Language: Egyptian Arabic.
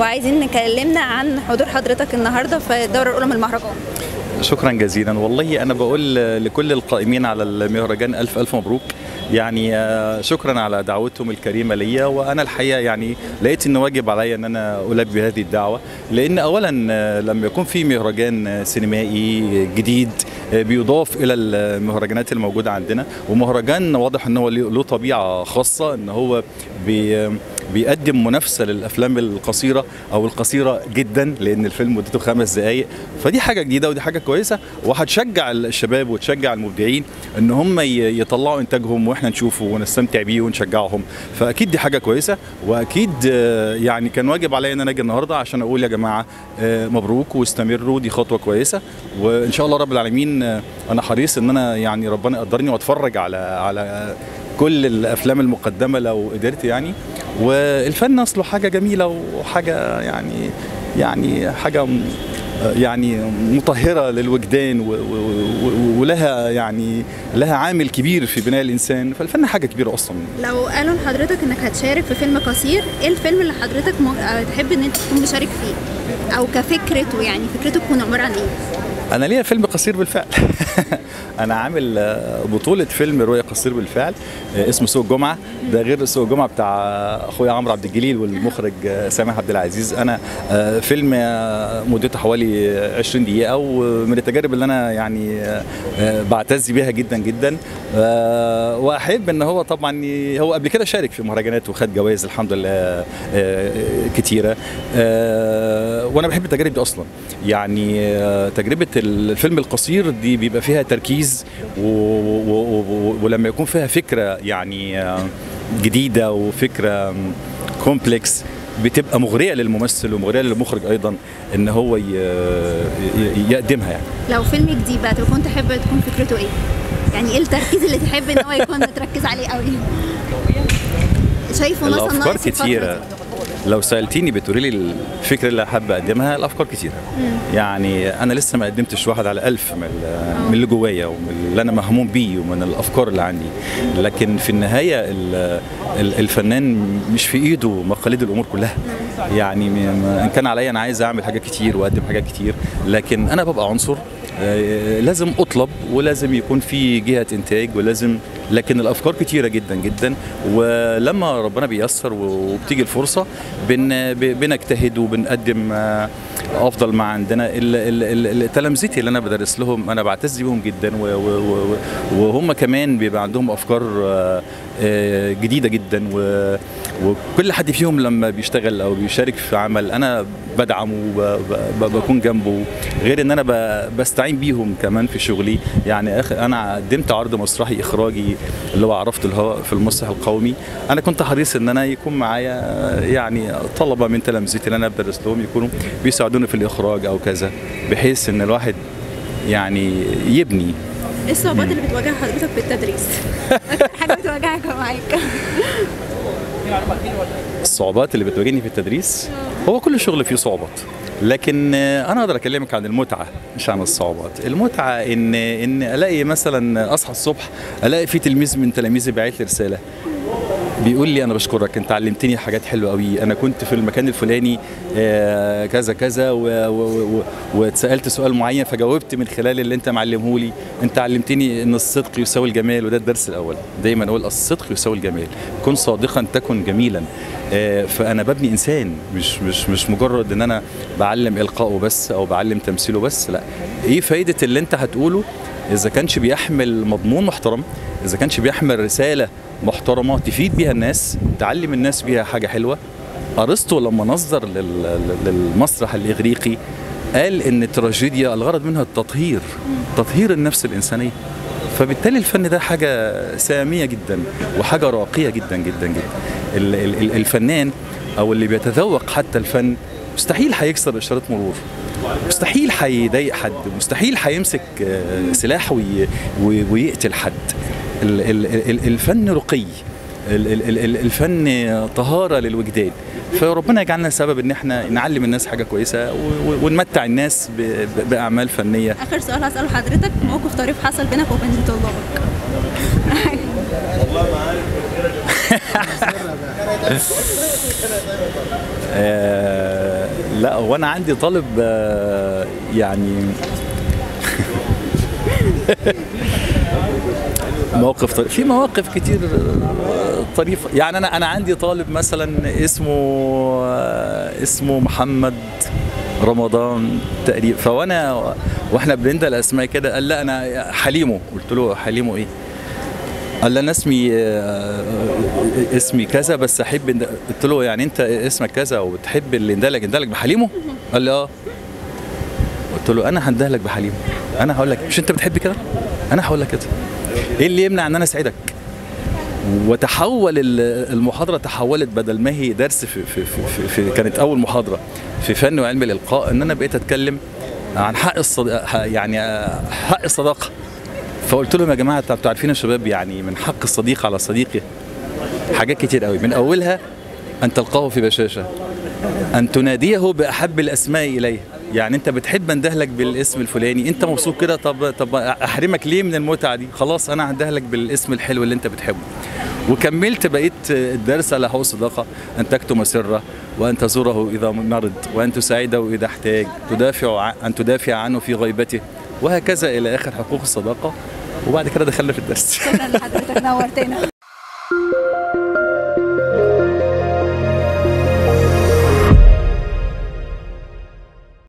وعايزين نكلمنا عن حضور حضرتك النهارده في الدوره الاولى من المهرجان شكرا جزيلا والله انا بقول لكل القائمين على المهرجان الف الف مبروك يعني آه، شكرا على دعوتهم الكريمه ليا وانا الحقيقه يعني لقيت ان واجب عليا ان انا البي هذه الدعوه لان اولا آه، لما يكون في مهرجان آه، سينمائي جديد آه، بيضاف الى المهرجانات الموجوده عندنا ومهرجان واضح ان هو له له طبيعه خاصه ان هو بي بيقدم منافسه للافلام القصيره او القصيره جدا لان الفيلم مدته خمس دقائق فدي حاجه جديده ودي حاجه كويسه وهتشجع الشباب وتشجع المبدعين ان هم ي- يطلعوا انتاجهم واحنا نشوفه ونستمتع بيه ونشجعهم فاكيد دي حاجه كويسه واكيد آه، يعني كان واجب عليا ان انا اجي النهارده عشان اقول يا جماعه آه، مبروك واستمروا دي خطوه كويسه وان شاء الله رب العالمين آه، انا حريص ان انا يعني ربنا يقدرني واتفرج على على كل الافلام المقدمه لو قدرت يعني والفن اصله حاجه جميله وحاجه يعني يعني حاجه م- يعني مطهره للوجدان و- و- و- ولها يعني لها عامل كبير في بناء الانسان فالفن حاجه كبيره اصلا لو قالوا لحضرتك انك هتشارك في فيلم قصير ايه الفيلم اللي حضرتك م... آه، تحب ان انت تكون مشارك فيه او كفكرته يعني فكرته تكون عباره عن ايه انا ليا فيلم قصير بالفعل انا عامل آه، بطوله فيلم رؤيه قصير بالفعل آه، اسمه سوق الجمعه ده غير سوق الجمعه بتاع اخويا عمرو عبد الجليل والمخرج آه، سامح عبد العزيز انا آه، فيلم آه، مدته حوالي 20 دقيقه ومن التجارب اللي انا يعني آه، آه، بعتز بيها جدا جدا آه، واحب ان هو طبعا ي- هو قبل كده شارك في مهرجانات وخد جوائز الحمد لله آه، كتيره آه، وانا بحب التجارب دي اصلا يعني آه، تجربه الفيلم القصير دي بيبقى فيها تركيز و- و- و- و- ولما يكون فيها فكره يعني آه، جديده وفكره كومبلكس بتبقى مغريه للممثل ومغريه للمخرج ايضا ان هو ي- ي- يقدمها يعني لو فيلم جديد بقى تكون تحب تكون فكرته ايه يعني ايه التركيز اللي تحب ان هو يكون متركز عليه قوي شايفه مثلا الافكار ناقص الفترة كتيره دي؟ لو سالتيني بتقولي لي الفكره اللي حابه اقدمها الافكار كتيره يعني انا لسه ما قدمتش واحد على ألف من ال- من اللي جوايا ومن اللي انا مهموم بيه ومن الافكار اللي عندي لكن في النهايه ال- ال- الفنان مش في ايده مقاليد الامور كلها يعني م- ان كان عليا انا عايز اعمل حاجات كتير واقدم حاجات كتير لكن انا ببقى عنصر آه، لازم اطلب ولازم يكون في جهه انتاج ولازم لكن الافكار كتيره جدا جدا ولما ربنا بيسر وبتيجي الفرصه بن ب- بنجتهد وبنقدم آه، افضل ما عندنا ال- ال- ال- التلامذتي اللي انا بدرس لهم انا بعتز بيهم جدا و- و- و- وهم كمان بيبقى عندهم افكار آه، آه، جديده جدا و- وكل حد فيهم لما بيشتغل او بيشارك في عمل انا بدعمه وبكون جنبه غير ان انا ب- بستعين بيهم كمان في شغلي يعني أخ- انا قدمت عرض مسرحي اخراجي اللي هو عرفت الهواء في المسرح القومي انا كنت حريص ان انا يكون معايا يعني طلبه من تلامذتي اللي انا بدرس لهم يكونوا بيساعدوني في الاخراج او كذا بحيث ان الواحد يعني يبني ايه الصعوبات اللي بتواجه حضرتك في التدريس؟ أكتر حاجه بتواجهك معاك الصعوبات اللي بتواجهني في التدريس هو كل شغل فيه صعوبات لكن آه، انا اقدر اكلمك عن المتعه مش عن الصعوبات المتعه ان ان الاقي مثلا اصحى الصبح الاقي في تلميذ من تلاميذي باعت لي رساله بيقول لي انا بشكرك انت علمتني حاجات حلوه قوي انا كنت في المكان الفلاني آه، كذا كذا و- و- و- واتسالت سؤال معين فجاوبت من خلال اللي انت معلمه لي انت علمتني ان الصدق يساوي الجمال وده الدرس الاول دايما اقول الصدق يساوي الجمال كن صادقا تكن جميلا آه، فانا ببني انسان مش مش مش مجرد ان انا بعلم القائه بس او بعلم تمثيله بس لا ايه فايده اللي انت هتقوله اذا كانش بيحمل مضمون محترم اذا كانش بيحمل رساله محترمه تفيد بيها الناس تعلم الناس بيها حاجه حلوه ارسطو لما نظر لل- للمسرح الاغريقي قال ان التراجيديا الغرض منها التطهير تطهير النفس الانسانيه فبالتالي الفن ده حاجه ساميه جدا وحاجه راقيه جدا جدا جدا ال- ال- ال- الفنان او اللي بيتذوق حتى الفن مستحيل هيكسر اشاره مرور مستحيل هيضايق حد مستحيل هيمسك آه، سلاح وي- وي- ويقتل حد ال- ال- ال- الفن رقي ال- ال- ال- ال- الفن طهاره للوجدان فربنا يجعلنا سبب ان احنا نعلم الناس حاجه كويسه و- و- ونمتع الناس ب- ب- باعمال فنيه اخر سؤال هساله حضرتك موقف طريف حصل بينك وبين طلابك آه، لا هو انا عندي طالب آه، يعني موقف طريف في مواقف كتير آه، طريفه يعني انا انا عندي طالب مثلا اسمه آه، اسمه محمد رمضان تقريبا فوانا واحنا بنندى الاسماء كده قال لا انا حليمه قلت له حليمه ايه قال لي انا اسمي آه، اسمي كذا بس احب إن- قلت له يعني انت اسمك كذا وبتحب اللي يندلك يندلك بحليمه قال لي اه قلت له انا هندهلك بحليمه انا هقول لك مش انت بتحب كده انا هقول لك كده ايه اللي يمنع ان انا اسعدك وتحول ال- المحاضره تحولت بدل ما هي درس في, في, في, في, في كانت اول محاضره في فن وعلم الالقاء ان انا بقيت اتكلم عن حق الصد... يعني حق الصداقه فقلت لهم يا جماعه انتوا عارفين يا شباب يعني من حق الصديق على صديقه حاجات كتير قوي من اولها ان تلقاه في بشاشه ان تناديه باحب الاسماء اليه يعني انت بتحب اندهلك بالاسم الفلاني انت مبسوط كده طب طب احرمك ليه من المتعه دي خلاص انا هندهلك بالاسم الحلو اللي انت بتحبه وكملت بقيت الدرس على حقوق الصداقه ان تكتم سره وان تزوره اذا مرض وان تساعده اذا احتاج تدافع ع- ان تدافع عنه في غيبته وهكذا الى اخر حقوق الصداقه وبعد كده دخلنا في الدرس شكرا لحضرتك نورتنا